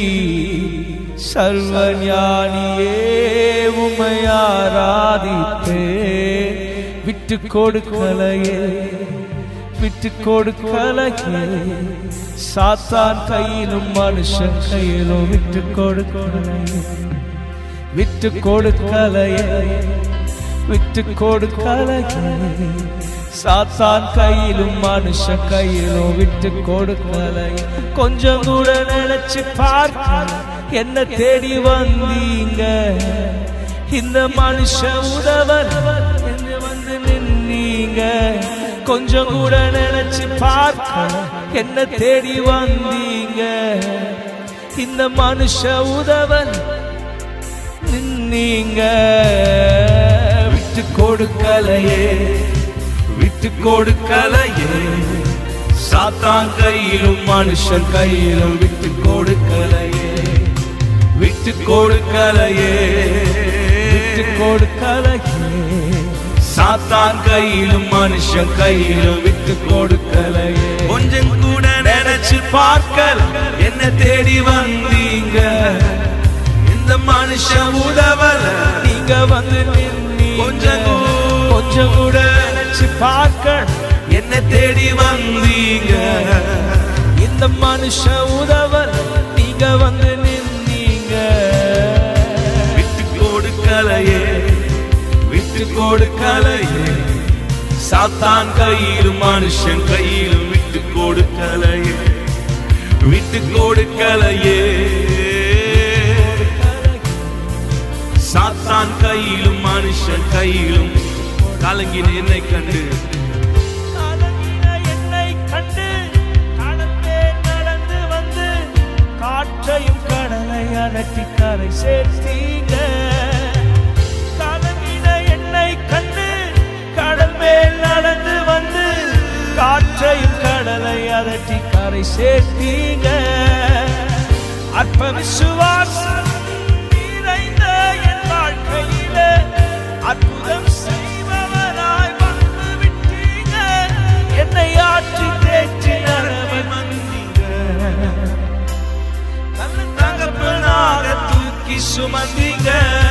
சர்வஞானியே உமையாராதிப்பே விட்டு கொடுக்கலையே விட்டு கொடுக்கலையே சாத்தான் கையிலும் மனுஷன் கையிலும் விட்டு கொடுக்கலையே விட்டு கொடுக்கலையே விட்டு கொடுக்கலையே சாத்தான் கையிலும் மனுஷ கையிலும் விட்டு கொடுக்கலையே கொஞ்சம் கூட நினைச்சு பார்க்க என்ன தேடி வந்தீங்க இந்த மனுஷ உதவல் என்று வந்து நின்னீங்க கொஞ்சம் கூட நினைச்சு பார்க்க என்ன தேடி வந்தீங்க இந்த மனுஷ உதவல் நின்னீங்க விட்டு கொடுக்கலையே விட்டு கொடுக்கலையே சாத்தான் கையிலும் மனுஷன் கையிலும் விட்டு கொடுக்கலையே விட்டு கொடுக்கலையே விட்டு கொடுக்கலையே சாத்தான் கையிலும் மனுஷன் கையிலும் விட்டு கொடுக்கலையே கொஞ்சம் கூட நினைச்சு பார்க்கல என்ன தேடி வந்தீங்க இந்த மனுஷன் உதவல நீங்க வந்து நின்னீங்க கொஞ்சம் கூட- கொஞ்சம் கூட நினைச்சு பார்க்க என்ன தேடி வந்தீங்க இந்த மனுஷ உதவல் நீங்க வந்து நின்னீங்க விட்டு கொடுக்கலையே விட்டு கொடுக்கலையே சாத்தான் கையிலும் மனுஷன் கையிலும் விட்டு கொடுக்கலையே விட்டு கொடுக்கலையே சாத்தான் கையிலும் மனுஷன் கையிலும் கலங்கின என்னை கண்டு கலங்கின என்னை கண்டு கடந்தே நடந்து வந்து காற்றையும் கடலை அடக்கி கரை சேர்த்தீங்க கலங்கின என்னை கண்டு கடல் மேல் நடந்து வந்து காற்றையும் கடலை அதட்டி கரை சேர்த்தீங்க அற்ப விசுவாசம் நிறைந்த என் வாழ்க்கையிலே அற்புதம் செய்பவராய் வந்து விட்டீங்க என்னை ஆற்றி தேற்றி நடவை வந்தீங்க நல்ல தகப்பனாக தூக்கி சுமந்தீங்க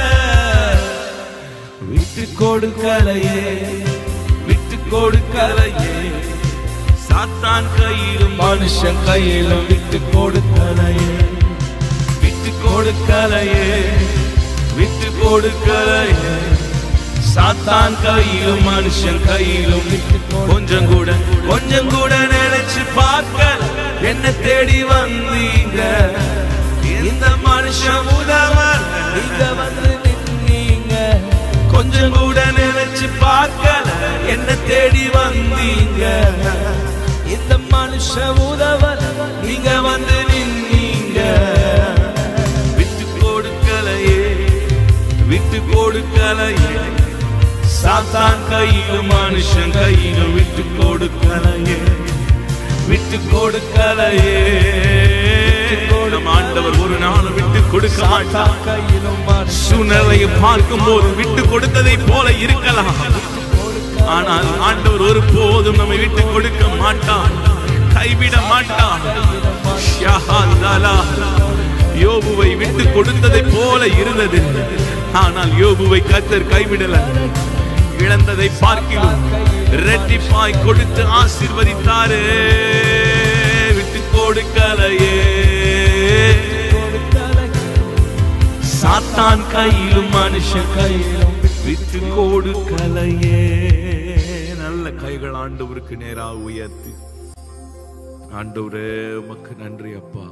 விட்டு கொடுக்கலையே விட்டு கொடுக்கலையே சாத்தான் கையிலும் மனுஷன் கையிலும் விட்டு கொடுக்கலையே விட்டு கொடுக்கலையே விட்டு கொடுக்கலையே சாத்தான் கையிலும் மனுஷன் கையிலும் விட்டு கொடு- கொஞ்சம் கூட கொஞ்சம் கூட நினைச்சு பார்க்க என்ன தேடி வந்தீங்க இந்த மனுஷன் உதவல் நீங்க வந்து நின்னீங்க கொஞ்சம் கூட நினைச்சு பார்க்கல என்ன தேடி வந்தீங்க இந்த மனுஷ உதவல் நீங்க வந்து நின்னீங்க விட்டு கொடுக்கலையே விட்டு கொடுக்கலையே சாத்தான் கையிலும் மனுஷன் கையிலும் விட்டு கொடுக்கலையே விட்டு கொடுக்கலையே நம் ஆண்டவர் ஒரு நாளும் விட்டு கொடுக்க மாட்டார் கையிலும் மனுஷ சூழ்நிலையை பார்க்கும் போது விட்டு கொடுத்ததை போல இருக்கலாம் ஆனால் ஆண்டவர் ஒரு போதும் நம்மை விட்டு கொடுக்க மாட்டார் கைவிட மாட்டார் ஷஹாந்தாலா. யோபுவை விட்டு கொடுத்ததை போல இருந்தது ஆனால் யோபுவை கத்தர் கைவிடல இழந்ததை பார்க்கிலும் ரெட்டிப்பாய் கொடுத்து ஆசீர்வதித்தாரே விட்டு கொடுக்கலையே சாத்தான் கையிலும் மனுஷன் கையிலும் விட்டு கொடுக்கலையே நல்ல கைகள் ஆண்டவருக்கு நேராக உயர்த்தி ஆண்டவரே உமக்கு நன்றி அப்பா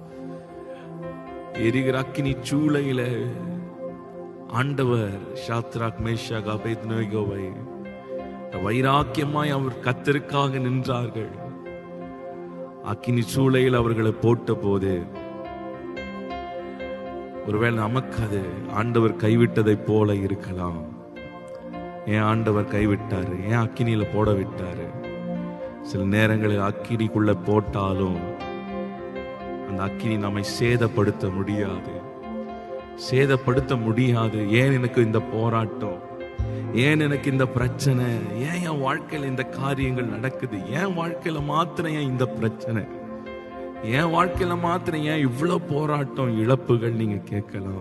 எரிகிற அக்கினி சூளையில ஆண்டவர் ஷாத்ராக் மேஷாக் அபேத்னோகோவை வைராக்கியமாய் அவர் கத்தருக்காக நின்றார்கள் அக்கினி சூளையில் அவர்களை போட்ட போது ஒருவேளை நமக்கு அது ஆண்டவர் கைவிட்டதை போல இருக்கலாம் ஏன் ஆண்டவர் கைவிட்டாரு ஏன் அக்கினியில போட விட்டாரு சில நேரங்களில் அக்கினிக்குள்ள போட்டாலும் அந்த அக்கினி நம்மை சேதப்படுத்த முடியாது சேதப்படுத்த முடியாது ஏன் எனக்கு இந்த போராட்டம் ஏன் எனக்கு இந்த பிரச்சனை ஏன் என் வாழ்க்கையில இந்த காரியங்கள் நடக்குது என் வாழ்க்கையில மாத்திரம் ஏன் இந்த பிரச்சனை என் வாழ்க்கையில மாத்திரம் ஏன் இவ்வளவு போராட்டம் இழப்புகள் நீங்க கேட்கலாம்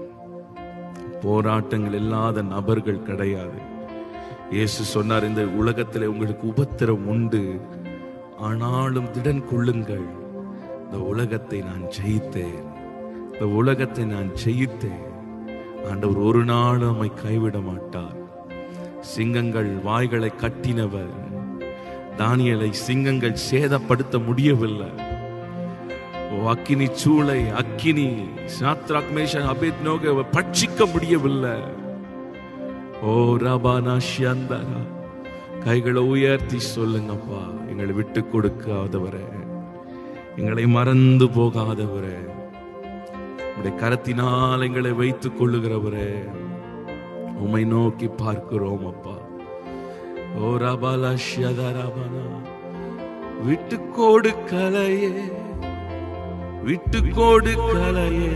போராட்டங்கள் இல்லாத நபர்கள் கிடையாது இயேசு சொன்னார் இந்த உலகத்திலே உங்களுக்கு உபத்திரம் உண்டு ஆனாலும் திடன் கொள்ளுங்கள் இந்த உலகத்தை நான் ஜெயித்தேன் இந்த உலகத்தை நான் ஜெயித்தேன் ஆண்டவர் ஒரு நாள் நம்மை கைவிட மாட்டார் சிங்கங்கள் வாய்களை கட்டினவர் தானியலை சிங்கங்கள் சேதப்படுத்த முடியவில்லை ஓ அக்கினி சூளை அக்கினி சாத்ராக் மேஷன் அபேத் நோக பட்சிக்க முடியவில்லை ஓ ரபானா ஷியந்தரா கைகளை உயர்த்தி சொல்லுங்கப்பா எங்களை விட்டு கொடுக்காதவரே எங்களை மறந்து போகாதவரே உடைய கரத்தினால் எங்களை வைத்துக் கொள்ளுகிறவரே உம்மை நோக்கி பார்க்கிறோம் அப்பா ஓ ரபாலா ஷியதரபனா விட்டு கொடுக்கலையே விட்டு கொடுக்கலையே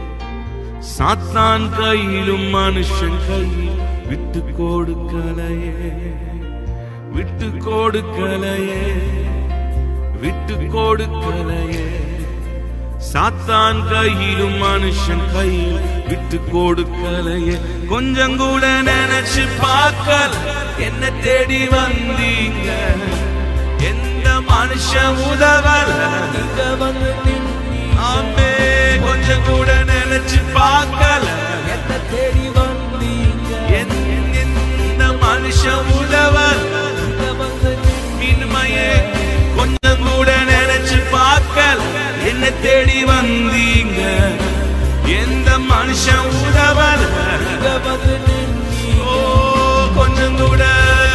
சாத்தான் கையிலும் மனுஷன் கையில் விட்டு கொடுக்கலையே விட்டு கொடுக்கலையே விட்டு கொடுக்கலையே சாத்தான் கையிலும் மனுஷன் கையில் விட்டு கொடுக்கலையே கொஞ்சம் கூட நினைச்சு பார்க்கல என்ன தேடி வந்தீங்க எந்த மனுஷன் உதவல இங்க வந்து நின்னீங்க. ஆமே கொஞ்சம் கூட நினைச்சு பார்க்கல என்ன தேடி வந்தீங்க எந்த- எந்த மனுஷன் உதவல் இங்க வந்து நின்னீங்க. இனிமையே கொஞ்சம் கூட நினைச்சு பார்க்கல என்ன தேடி வந்தீங்க எந்த மனுஷன் உதவல் இங்க வந்து நின்னீங்க. ஓ கொஞ்சம் கூட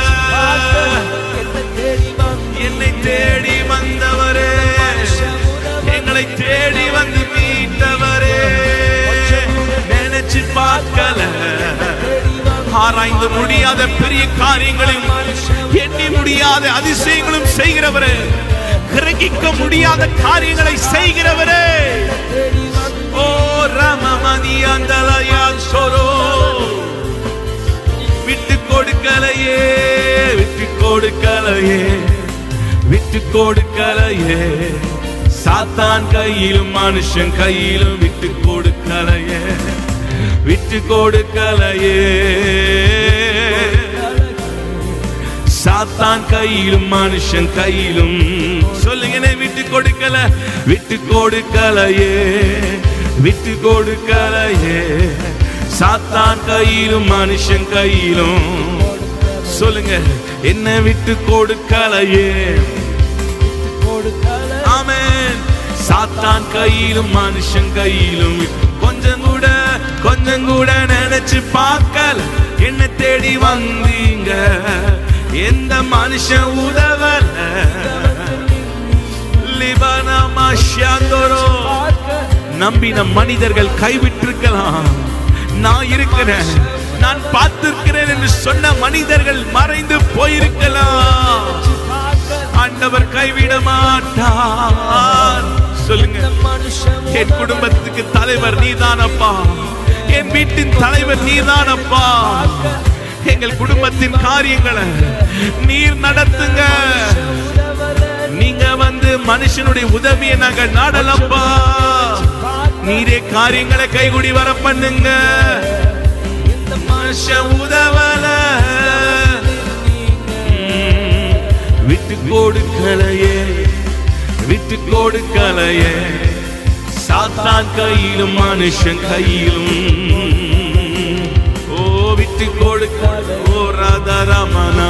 என்ன தேடி வந்தீங்க. என்னை தேடி வந்தவரே எங்களை தேடி வந்து மீட்டவரே நினைச்சு பார்க்கல தேடி வந்தீங்க. ஆராய்ந்து முடியாத பெரிய காரியங்களையும் எண்ணி முடியாத அதிசயங்களும் செய்கிறவரே கிரகிக்க முடியாத காரியங்களை செய்கிறவரே தேடி வந்தீங்க. ஓ ரமமதி அந்தலயா சொரோ விட்டு கொடுக்கலையே விட்டு கொடுக்கலையே விட்டு கொடுக்கலையே சாத்தான் கையிலும் மனுஷன் கையிலும் விட்டு கொடுக்கலையே விட்டு கொடுக்கலையே சாத்தான் கையிலும் மனுஷன் கையிலும் சொல்லுங்க என்னை விட்டு கொடுக்கல விட்டு கொடுக்கலையே விட்டு கொடுக்கலையே சாத்தான் கையிலும் மனுஷன் கையிலும் சொல்லுங்க என்ன விட்டு கொடுக்கலையே கொடுக்கல. ஆமென் சாத்தான் கையிலும் மனுஷன் கையிலும் கொஞ்சம் கூட கொஞ்சம் கூட நினைச்சு பார்க்கல என்ன தேடி வந்தீங்க எந்த மனுஷன் உதவல லிபனமா ஷியாந்தோரோ நம்பின மனிதர்கள் கைவிட்டிருக்கலாம் நான் இருக்கிறேன் நான் பார்த்திருக்கிறேன் என்று சொன்ன மனிதர்கள் மறைந்து போயிருக்கலாம் ஆண்டவர் கைவிட மாட்டார் சொல்லுங்க மனுஷன் என் குடும்பத்துக்கு தலைவர் நீதானப்பா என் வீட்டின் தலைவர் நீதானப்பா எங்கள் குடும்பத்தின் காரியங்களை நீர் நடத்துங்க நீங்க வந்து மனுஷனுடைய உதவியை நாங்க நாடலப்பா நீரே காரியங்களை கைகுடி வர பண்ணுங்க இந்த மனுஷன் உதவல ம், விட்டு கொடுக்கலையே விட்டு கொடுக்கலையே சாத்தான் கையிலும் மனுஷன் கையிலும் ஓ விட்டு கொடுக்க ஓ ராதாரமனா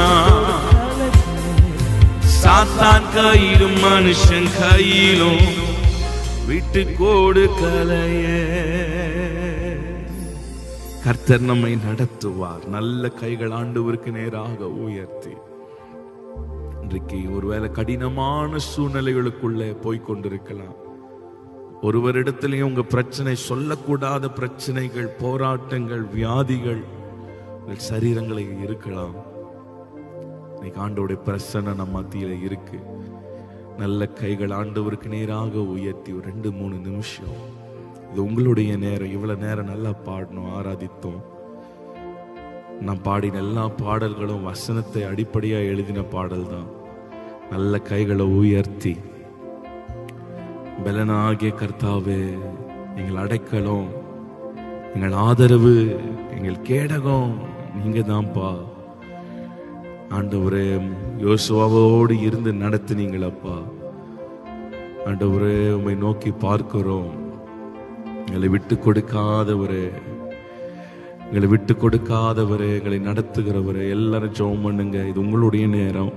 சாத்தான் கையிலும் மனுஷன் கையிலும் விட்டு கொடுக்கலையே கர்த்தர் நம்மை நடத்துவார் நல்ல கைகள் ஆண்டவருக்கு நேராக உயர்த்தி இன்றைக்கு ஒருவேளை கடினமான சூழ்நிலைகளுக்குள்ளே போய் கொண்டிருக்கலாம் ஒருவரிடத்திலையும் உங்க பிரச்சனை சொல்லக்கூடாத பிரச்சனைகள் போராட்டங்கள் வியாதிகள் உங்கள் சரீரங்களை இருக்கலாம் இன்னைக்கு ஆண்டவருடைய பிரசன்ன நம்ம மத்தியில இருக்கு நல்ல கைகள் ஆண்டவருக்கு நேராக உயர்த்தி ஒரு ரெண்டு மூணு நிமிஷம் இது உங்களுடைய நேரம் இவ்வளவு நேரம் நல்லா பாடணும் ஆராதித்தோம் நான் பாடின எல்லா பாடல்களும் வசனத்தை அடிப்படையா எழுதின பாடல் தான் நல்ல கைகளை உயர்த்தி பலனாகிய கர்த்தாவே எங்கள் அடைக்கலம் எங்கள் ஆதரவு எங்கள் கேடகம் நீங்க தான்ப்பா ஆண்டவரே யோசுவாவோடு இருந்து நடத்தினீங்களப்பா ஆண்டவரே உம்மை நோக்கி பார்க்கிறோம் எங்களை விட்டு கொடுக்காதவரே எங்களை விட்டு கொடுக்காதவரே எங்களை நடத்துகிறவரே எல்லாரும் ஜெபம் பண்ணுங்க இது உங்களுடைய நேரம்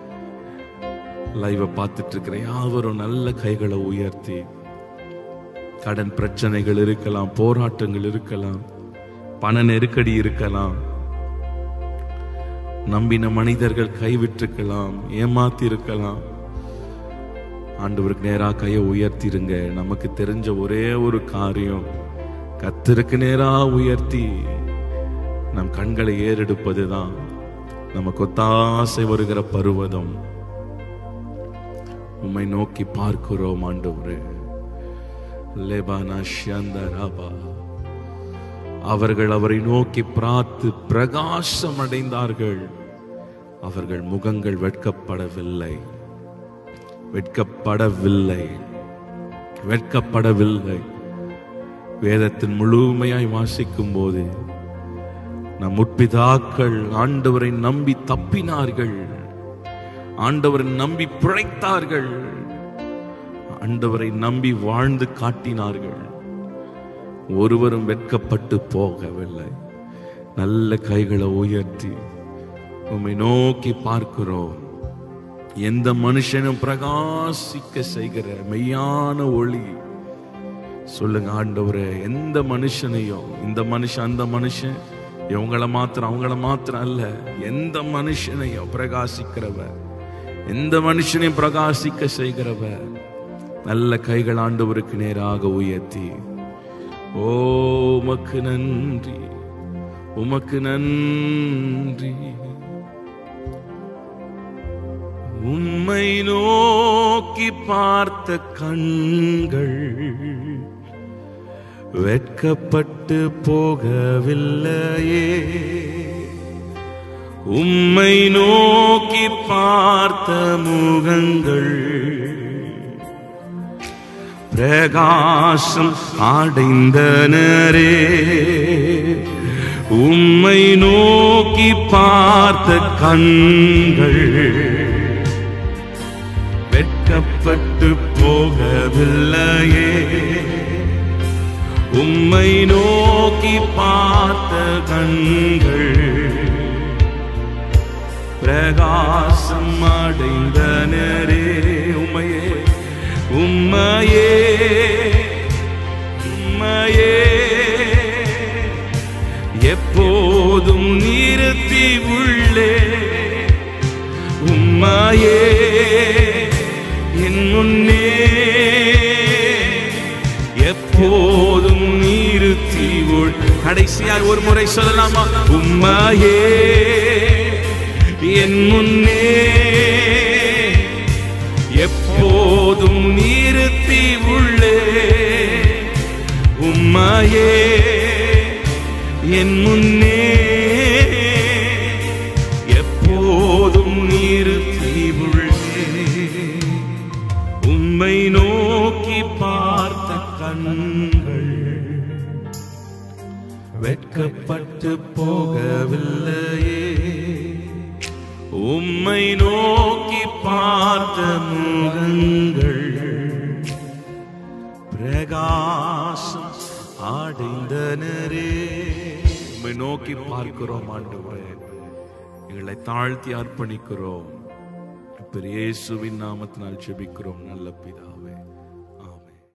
லைவை பார்த்துட்டு இருக்கிற யாவரும் நல்ல கைகளை உயர்த்தி கடன் பிரச்சனைகள் இருக்கலாம் போராட்டங்கள் இருக்கலாம் பண நெருக்கடி இருக்கலாம் நம்பின மனிதர்கள் கைவிட்டிருக்கலாம் ஏமாத்தி இருக்கலாம் ஆண்டவருக்கு நேரா கையை உயர்த்திருங்க நமக்கு தெரிஞ்ச ஒரே ஒரு காரியம் கத்தருக்கு நேரா உயர்த்தி நம் கண்களை ஏறெடுப்பதுதான் நமக்கு ஒத்தாசை வருகிற பருவதம் உம்மை நோக்கி பார்க்கிறோம் ஆண்டவரே லெபானா ஷியந்தராபா அவர்கள் அவரை நோக்கி பார்த்து பிரகாசம் அடைந்தார்கள் அவர்கள் முகங்கள் வெட்கப்படவில்லை வெட்கப்படவில்லை வெட்கப்படவில்லை வேதத்தின் முழுமையாய் வாசிக்கும் போது நம் முற்பிதாக்கள் ஆண்டவரை நம்பி தப்பினார்கள் ஆண்டவரை நம்பி பிழைத்தார்கள் ஆண்டவரை நம்பி வாழ்ந்து காட்டினார்கள் ஒருவரும் வெட்கப்பட்டு போகவில்லை நல்ல கைகளை உயர்த்தி உம்மை நோக்கி பார்க்கிறோம் எந்த மனுஷனும் பிரகாசிக்க செய்கிற மெய்யான ஒளி சொல்லுங்க ஆண்டவரே எந்த மனுஷனையும் இந்த மனுஷன் அந்த மனுஷன் இவங்கள மாத்திரம் அவங்கள மாத்திரம் அல்ல எந்த மனுஷனையும் பிரகாசிக்கிறவர் எந்த மனுஷனையும் பிரகாசிக்க செய்கிறவர் நல்ல கைகள் ஆண்டவருக்கு நேராக உயர்த்தி ஓ உமக்கு நன்றி உமக்கு நன்றி உம்மை நோக்கி பார்த்த கண்கள் வெட்கப்பட்டு போகவில்லையே உம்மை நோக்கி பார்த்த முகங்கள் பிரகாசம் அடைந்தனரே உம்மை நோக்கி பார்த்த கண்கள் வெட்கப்பட்டு போகவில்லையே உம்மை நோக்கி பார்த்த கண்கள் பிரகாசம் அடைந்தனரே உம்மையே உம்மையே உம்மையே எப்போதும் நிறுத்தி உள்ளே உம்மையே என் முன்னே எப்போதும் நிறுத்தி உள் கடைசியாக ஒரு முறை சொல்லலாமா உம்மையே என் முன்னே எப்போதும் நிறுத்தி உள்ளே உம்மையே என் முன்னே எப்போதும் நிறுத்தி உள்ளே உம்மை நோக்கி பார்த்த கண்கள் வெட்கப்பட்டு போகவில்லையே உம்மை நோக்கி பார்த்த முகங்கள் பிரகாசம் அடைந்தனரே உம்மை நோக்கி பார்க்கிறோம் ஆண்டவரே எங்களை தாழ்த்தி அர்ப்பணிக்கிறோம் பெரிய இயேசுவின் நாமத்தினால் ஜெபிக்கிறோம் நல்ல பிதா